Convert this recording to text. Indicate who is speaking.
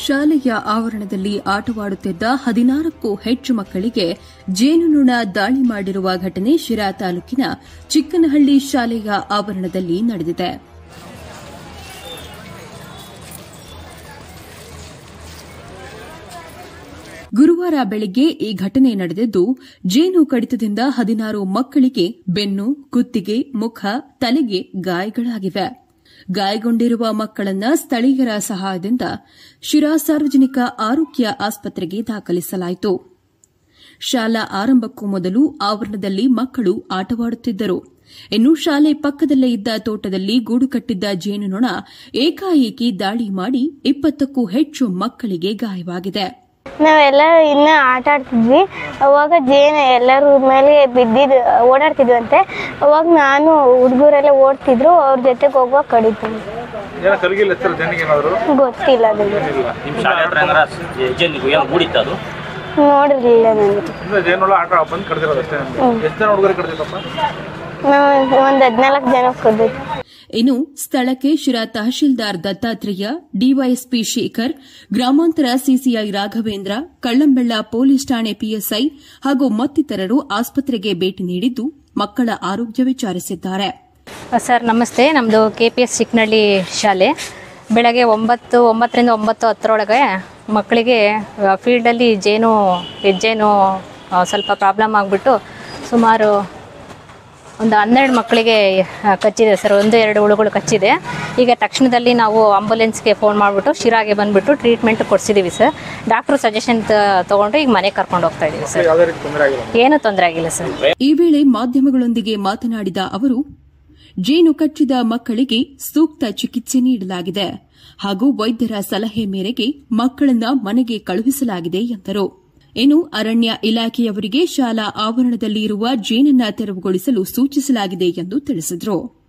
Speaker 1: ಶಾಲೆಯ ಆವರಣದಲ್ಲಿ ಆಟವಾಡುತ್ತಿದ್ದ ಹದಿನಾರಕ್ಕೂ ಹೆಚ್ಚು ಮಕ್ಕಳಿಗೆ ಜೇನುನೊಣ ದಾಳಿ ಮಾಡಿರುವ ಘಟನೆ ಶಿರಾ ತಾಲೂಕಿನ ಚಿಕ್ಕನಹಳ್ಳಿ ಶಾಲೆಯ ಆವರಣದಲ್ಲಿ ನಡೆದಿದೆ ಗುರುವಾರ ಬೆಳಗ್ಗೆ ಈ ಘಟನೆ ನಡೆದಿದ್ದು ಜೇನು ಕಡಿತದಿಂದ ಹದಿನಾರು ಮಕ್ಕಳಿಗೆ ಬೆನ್ನು ಕುತ್ತಿಗೆ ಮುಖ ತಲೆಗೆ ಗಾಯಗಳಾಗಿವೆ ಗಾಯಗೊಂಡಿರುವ ಮಕ್ಕಳನ್ನ ಸ್ಥಳೀಯರ ಸಹಾಯದಿಂದ ಶಿರಾ ಸಾರ್ವಜನಿಕ ಆರೋಗ್ಯ ಆಸ್ಪತ್ರೆಗೆ ದಾಖಲಿಸಲಾಯಿತು ಶಾಲಾ ಆರಂಭಕ್ಕೂ ಮೊದಲು ಆವರಣದಲ್ಲಿ ಮಕ್ಕಳು ಆಟವಾಡುತ್ತಿದ್ದರು ಇನ್ನು ಶಾಲೆ ಪಕ್ಕದಲ್ಲೇ ಇದ್ದ ತೋಟದಲ್ಲಿ ಗೂಡು ಕಟ್ಟಿದ್ದ ಜೇನುನೊಣ ಏಕಾಏಕಿ ದಾಳಿ ಮಾಡಿ ಇಪ್ಪತ್ತಕ್ಕೂ ಹೆಚ್ಚು ಮಕ್ಕಳಿಗೆ ಗಾಯವಾಗಿದೆ
Speaker 2: ನಾವೆಲ್ಲ ಇನ್ನ ಆಟ ಆಡ್ತಿದ್ವಿ ಅವಾಗ ಜೇನು ಎಲ್ಲರೂ ಮೇಲೆ ಬಿದ್ದಿದ್ದು ಓಡಾಡ್ತಿದ್ವಂತೆ ಅವಾಗ ನಾನು ಹುಡುಗರೆಲ್ಲ ಓಡ್ತಿದ್ರು ಅವ್ರ ಜೊತೆಗೆ ಹೋಗುವಾಗ ಕಡಿತು
Speaker 3: ಏನೋ ಕಲ್ಗಿಲ್ಲ ಸರ್ ಜನಕ್ಕೆ ಏನಾದ್ರು
Speaker 2: ಗೊತ್ತಿಲ್ಲ ಅದು
Speaker 3: ಇಲ್ಲ
Speaker 4: ನಿಮ್ಮ ಶಾಲೆ ಹತ್ರ ಏನಾರ ಹೆಜ್ಜೆನಿಗೂ ಏನು ಮೂಡಿತ್ತು ಅದು
Speaker 2: ನೋಡಿರ್ಲಿಲ್ಲ ನನಗೆ
Speaker 3: ಅಂದ್ರೆ ಜೇನುಳ ಆಟ ಬಂದು ಕಡ್ದಿರೋದು ಅಷ್ಟೇ ನಮ್ಗೆ ಎಷ್ಟು ಜನ ಹುಡುಗರು ಕಡ್ದಿದ್ದಪ್ಪ
Speaker 2: ನಾವು ಒಂದು ಹದಿನಾಲ್ಕು ಜನ ಕದ್ದಿತ್ತು
Speaker 1: ಇನ್ನು ಸ್ಥಳಕ್ಕೆ ಶಿರಾ ತಹಶೀಲ್ದಾರ್ ದತ್ತಾತ್ರೇಯ ಡಿವೈಎಸ್ಪಿ ಶೇಖರ್ ಗ್ರಾಮಾಂತರ ಸಿಸಿಐ ರಾಘವೇಂದ್ರ ಕಳ್ಳಂಬೆಳ್ಳ ಪೊಲೀಸ್ ಠಾಣೆ ಪಿಎಸ್ಐ ಹಾಗೂ ಮತ್ತಿತರರು ಆಸ್ಪತ್ರೆಗೆ ಭೇಟಿ ನೀಡಿದ್ದು ಮಕ್ಕಳ ಆರೋಗ್ಯ ವಿಚಾರಿಸಿದ್ದಾರೆ
Speaker 5: ಸರ್ ನಮಸ್ತೆ ನಮ್ಮದು ಕೆ ಪಿ ಎಸ್ ಚಿಕ್ಕನಹಳ್ಳಿ ಶಾಲೆ ಬೆಳಗ್ಗೆ ಒಂಬತ್ತು ಒಂಬತ್ತರಿಂದ ಒಂಬತ್ತು ಹತ್ತರೊಳಗೆ ಮಕ್ಕಳಿಗೆ ಫೀಲ್ಡಲ್ಲಿ ಜೇನು ಹೆಜ್ಜೇನು ಆ, ಸ್ವಲ್ಪ ಪ್ರಾಬ್ಲಮ್ ಆಗಿಬಿಟ್ಟು ಸುಮಾರು ಒಂದು ಹನ್ನೆರಡು ಮಕ್ಕಳಿಗೆ ಆ, ಕಚ್ಚಿದೆ ಸರ್ ಒಂದು ಎರಡು ಹುಳುಗಳು ಕಚ್ಚಿದೆ ಈಗ ತಕ್ಷಣದಲ್ಲಿ ನಾವು ಆಂಬುಲೆನ್ಸ್ಗೆ ಫೋನ್ ಮಾಡಿಬಿಟ್ಟು ಶಿರಾಗೆ ಬಂದುಬಿಟ್ಟು ಟ್ರೀಟ್ಮೆಂಟ್ ಕೊಡಿಸಿದ್ದೀವಿ ಸರ್ ಡಾಕ್ಟ್ರು ಸಜೆಷನ್ ತೊಗೊಂಡು ಈಗ ಮನೆಗೆ ಕರ್ಕೊಂಡು ಹೋಗ್ತಾ ಇದ್ದೀವಿ ಸರ್
Speaker 3: ಯಾವುದೇ ರೀತಿ ತೊಂದರೆ ಆಗಿಲ್ಲ
Speaker 5: ಏನೂ ತೊಂದರೆ ಆಗಿಲ್ಲ ಸರ್
Speaker 1: ಈ ವೇಳೆ ಮಾಧ್ಯಮಗಳೊಂದಿಗೆ ಮಾತನಾಡಿದ ಅವರು ಜೇನು ಕಚ್ಚಿದ ಮಕ್ಕಳಿಗೆ ಸೂಕ್ತ ಚಿಕಿತ್ಸೆ ನೀಡಲಾಗಿದೆ ಹಾಗೂ ವೈದ್ಯರ ಸಲಹೆ ಮೇರೆಗೆ ಮಕ್ಕಳನ್ನ ಮನೆಗೆ ಕಳುಹಿಸಲಾಗಿದೆ ಎಂದರು ಇನ್ನು ಅರಣ್ಯ ಇಲಾಖೆಯವರಿಗೆ ಶಾಲಾ ಆವರಣದಲ್ಲಿ ಇರುವ ಜೇನನ್ನ ತೆರವುಗೊಳಿಸಲು ಸೂಚಿಸಲಾಗಿದೆ ಎಂದು ತಿಳಿಸಿದರು